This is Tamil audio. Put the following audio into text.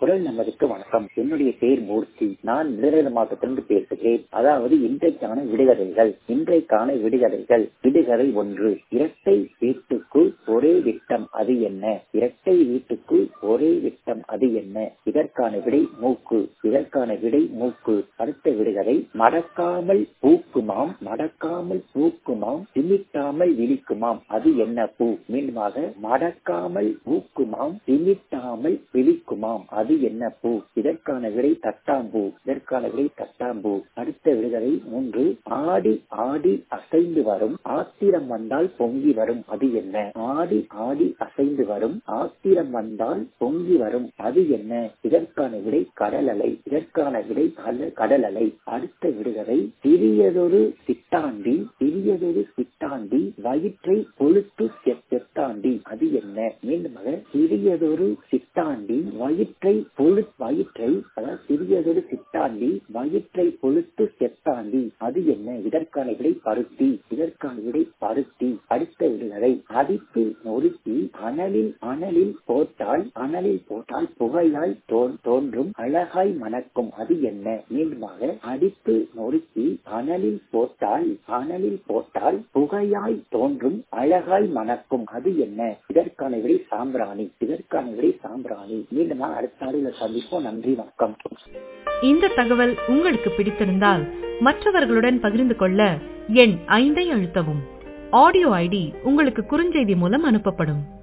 குரல் நமதுக்கு வணக்கம் என்னுடைய பேர் மூர்த்தி நான் விருதுநகர் மாவட்டத்திலிருந்து பேசுகிறேன் அதாவது இன்றைக்கான விடுகதைகள் இன்றைக்கான விடுகதைகள் விடுகதை ஒன்று இரட்டை வீட்டுக்குள் ஒரே விட்டம் அது என்ன இரட்டை வீட்டுக்குள் ஒரே விட்டம் அது என்ன இதற்கான விடை மூக்கு இதற்கான விடை மூக்கு அடுத்த விடுகதை மடக்காமல் பூக்குமாம் மடக்காமல் பூக்குமாம் திமிட்டாமல் விழிக்குமாம் அது என்ன பூ மீண்டுமாக மடக்காமல் பூக்குமாம் திமிட்டாமல் விழிக்குமாம் அது என்ன பூ இதற்கான விடை தட்டாம்பூ இதற்கான விடை தட்டாம்பூ அடுத்த விடுகதை மூன்று ஆடி ஆடி அசைந்து வரும் ஆத்திரம் வந்தால் பொங்கி வரும் அது என்ன ஆடி ஆடி அசைந்து வரும் ஆத்திரம் வந்தால் பொங்கி வரும் அது என்ன இதற்கான விடை கடல் அலை இதற்கான விடை கடல் அலை அடுத்த விடுகதை சிறியதொரு சிட்டாண்டி சிறியதொரு சிட்டாண்டி வயிற்றை கொழுத்து செத்தாண்டி அது என்ன மீண்டுமாக சிறியதொரு சிட்டாண்டி வயிற்றை பொழு வயிற்றை அதாவது சிறியதொரு சிட்டாண்டி வயிற்றை பொழுத்து செத்தாண்டி அது என்ன இதற்கான விடை பருத்தி இதற்கான விடை பருத்தி அடுத்த விடுகதை அடித்து நொறுக்கி அனலில் அனலில் போட்டால் அனலில் போட்டால் புகையாய் தோன்றும் அழகாய் மணக்கும் அது என்ன மீண்டுமாக அடித்து நொறுக்கி அனலில் போட்டால் அனலில் போட்டால் புகையாய் தோன்றும் அழகாய் மணக்கும் அது என்ன இதற்கான விடை சாம்பிராணி இதற்கான விடை சாம்பிராணி மீண்டும் அடுத்த ஆடியில் சந்திப்போம் நன்றி வணக்கம் இந்த தகவல் உங்களுக்கு பிடித்திருந்தால் மற்றவர்களுடன் பகிர்ந்து கொள்ள எண் ஐந்தை அழுத்தவும் ஆடியோ ஐடி உங்களுக்கு குறுஞ்செய்தி மூலம் அனுப்பப்படும்